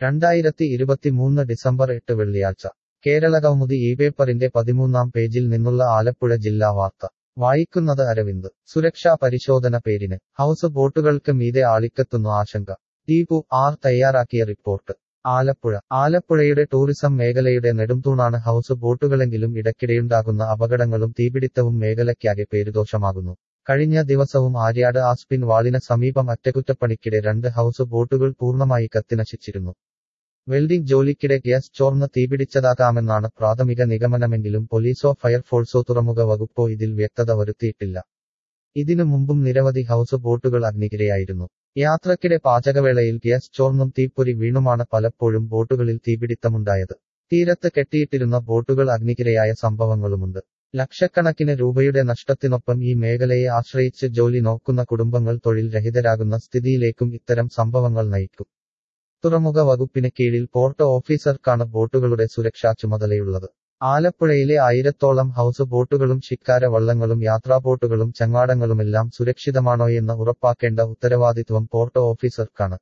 രണ്ടായിരത്തി ഇരുപത്തിമൂന്ന് ഡിസംബർ എട്ട് വെള്ളിയാഴ്ച കേരള കൗമുദി ഈ പേപ്പറിന്റെ പതിമൂന്നാം പേജിൽ നിന്നുള്ള ആലപ്പുഴ ജില്ലാ വാർത്ത വായിക്കുന്നത് അരവിന്ദ് സുരക്ഷാ പരിശോധന പേരിന് ഹൗസ് ബോട്ടുകൾക്ക് മീതെ ആളിക്കത്തുന്നു ആശങ്ക ദീപു ആർ തയ്യാറാക്കിയ റിപ്പോർട്ട് ആലപ്പുഴ ആലപ്പുഴയുടെ ടൂറിസം മേഖലയുടെ നെടുംതൂണാണ് ഹൗസ് ബോട്ടുകളെങ്കിലും ഇടയ്ക്കിടെയുണ്ടാകുന്ന അപകടങ്ങളും തീപിടിത്തവും മേഖലയ്ക്കാകെ പേരുദോഷമാകുന്നു കഴിഞ്ഞ ദിവസവും ആര്യാട് ആസ്പിൻ വാളിന് സമീപം അറ്റകുറ്റപ്പണിക്കിടെ രണ്ട് ഹൗസ് ബോട്ടുകൾ പൂർണ്ണമായി കത്തിനശിച്ചിരുന്നു വെൽഡിംഗ് ജോലിക്കിടെ ഗ്യാസ് ചോർന്ന് തീപിടിച്ചതാകാമെന്നാണ് പ്രാഥമിക നിഗമനമെങ്കിലും പോലീസോ ഫയർഫോഴ്സോ തുറമുഖ വകുപ്പോ ഇതിൽ വ്യക്തത വരുത്തിയിട്ടില്ല ഇതിനു മുമ്പും നിരവധി ഹൗസ് ബോട്ടുകൾ അഗ്നിക്കിരയായിരുന്നു യാത്രക്കിടെ പാചകവേളയിൽ ഗ്യാസ് ചോർന്നും തീപ്പൊരി വീണുമാണ് പലപ്പോഴും ബോട്ടുകളിൽ തീപിടിത്തമുണ്ടായത് തീരത്ത് കെട്ടിയിട്ടിരുന്ന ബോട്ടുകൾ അഗ്നിക്കിരയായ സംഭവങ്ങളുമുണ്ട് ലക്ഷക്കണക്കിന് രൂപയുടെ നഷ്ടത്തിനൊപ്പം ഈ മേഖലയെ ആശ്രയിച്ച് ജോലി നോക്കുന്ന കുടുംബങ്ങൾ തൊഴിൽ രഹിതരാകുന്ന സ്ഥിതിയിലേക്കും ഇത്തരം സംഭവങ്ങൾ നയിക്കും തുറമുഖ വകുപ്പിന് കീഴിൽ പോർട്ട് ഓഫീസർക്കാണ് ബോട്ടുകളുടെ സുരക്ഷാ ചുമതലയുള്ളത് ആലപ്പുഴയിലെ ആയിരത്തോളം ഹൗസ് ബോട്ടുകളും ശിക്കാര വള്ളങ്ങളും യാത്രാബോട്ടുകളും ചങ്ങാടങ്ങളുമെല്ലാം സുരക്ഷിതമാണോയെന്ന് ഉറപ്പാക്കേണ്ട ഉത്തരവാദിത്വം പോർട്ട് ഓഫീസർക്കാണ്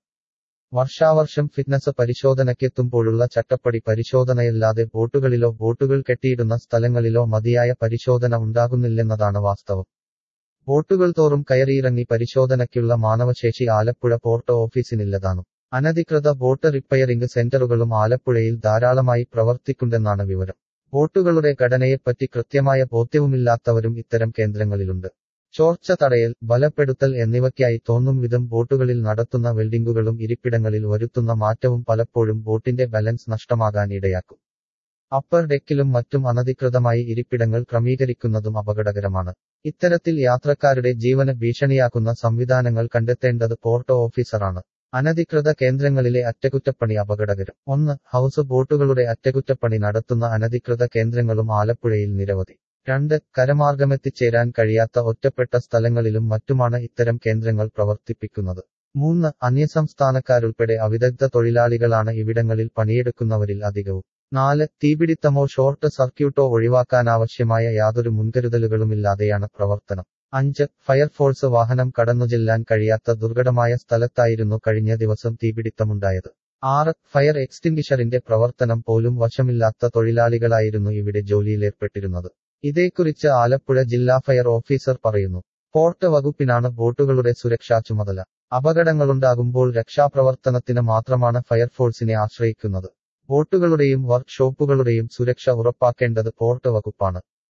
വർഷാവർഷം ഫിറ്റ്നസ് പരിശോധനയ്ക്കെത്തുമ്പോഴുള്ള ചട്ടപ്പടി പരിശോധനയല്ലാതെ ബോട്ടുകളിലോ ബോട്ടുകൾ കെട്ടിയിടുന്ന സ്ഥലങ്ങളിലോ മതിയായ പരിശോധന ഉണ്ടാകുന്നില്ലെന്നതാണ് വാസ്തവം ബോട്ടുകൾ തോറും കയറിയിറങ്ങി പരിശോധനയ്ക്കുള്ള മാനവശേഷി ആലപ്പുഴ പോർട്ട് ഓഫീസിനില്ലതാനും അനധികൃത ബോട്ട് റിപ്പയറിംഗ് സെന്ററുകളും ആലപ്പുഴയിൽ ധാരാളമായി പ്രവർത്തിക്കുണ്ടെന്നാണ് വിവരം ബോട്ടുകളുടെ ഘടനയെപ്പറ്റി കൃത്യമായ ബോധ്യവുമില്ലാത്തവരും ഇത്തരം കേന്ദ്രങ്ങളിലുണ്ട് ചോർച്ച തടയൽ ബലപ്പെടുത്തൽ എന്നിവയ്ക്കായി തോന്നും വിധം ബോട്ടുകളിൽ നടത്തുന്ന വെൽഡിംഗുകളും ഇരിപ്പിടങ്ങളിൽ വരുത്തുന്ന മാറ്റവും പലപ്പോഴും ബോട്ടിന്റെ ബാലൻസ് നഷ്ടമാകാൻ ഇടയാക്കും അപ്പർ ഡെക്കിലും മറ്റും അനധികൃതമായി ഇരിപ്പിടങ്ങൾ ക്രമീകരിക്കുന്നതും അപകടകരമാണ് ഇത്തരത്തിൽ യാത്രക്കാരുടെ ജീവന് ഭീഷണിയാക്കുന്ന സംവിധാനങ്ങൾ കണ്ടെത്തേണ്ടത് പോർട്ട് ഓഫീസറാണ് അനധികൃത കേന്ദ്രങ്ങളിലെ അറ്റകുറ്റപ്പണി അപകടകരം ഒന്ന് ഹൗസ് ബോട്ടുകളുടെ അറ്റകുറ്റപ്പണി നടത്തുന്ന അനധികൃത കേന്ദ്രങ്ങളും ആലപ്പുഴയിൽ നിരവധി രണ്ട് കരമാർഗമെത്തിച്ചേരാൻ കഴിയാത്ത ഒറ്റപ്പെട്ട സ്ഥലങ്ങളിലും മറ്റുമാണ് ഇത്തരം കേന്ദ്രങ്ങൾ പ്രവർത്തിപ്പിക്കുന്നത് മൂന്ന് അന്യസംസ്ഥാനക്കാരുൾപ്പെടെ അവിദഗ്ധ തൊഴിലാളികളാണ് ഇവിടങ്ങളിൽ പണിയെടുക്കുന്നവരിൽ അധികവും നാല് തീപിടിത്തമോ ഷോർട്ട് സർക്യൂട്ടോ ഒഴിവാക്കാനാവശ്യമായ യാതൊരു മുൻകരുതലുകളുമില്ലാതെയാണ് പ്രവർത്തനം അഞ്ച് ഫയർഫോഴ്സ് വാഹനം കടന്നുചെല്ലാൻ കഴിയാത്ത ദുർഘടമായ സ്ഥലത്തായിരുന്നു കഴിഞ്ഞ ദിവസം തീപിടിത്തമുണ്ടായത് ആറ് ഫയർ എക്സ്റ്റിംഗ്വിഷറിന്റെ പ്രവർത്തനം പോലും വശമില്ലാത്ത തൊഴിലാളികളായിരുന്നു ഇവിടെ ജോലിയിലേർപ്പെട്ടിരുന്നത് ഇതേക്കുറിച്ച് ആലപ്പുഴ ജില്ലാ ഫയർ ഓഫീസർ പറയുന്നു പോർട്ട് വകുപ്പിനാണ് ബോട്ടുകളുടെ സുരക്ഷാ ചുമതല അപകടങ്ങളുണ്ടാകുമ്പോൾ രക്ഷാപ്രവർത്തനത്തിന് മാത്രമാണ് ഫയർഫോഴ്സിനെ ആശ്രയിക്കുന്നത് ബോട്ടുകളുടെയും വർക്ക്ഷോപ്പുകളുടെയും സുരക്ഷ ഉറപ്പാക്കേണ്ടത് പോർട്ട് വകുപ്പാണ്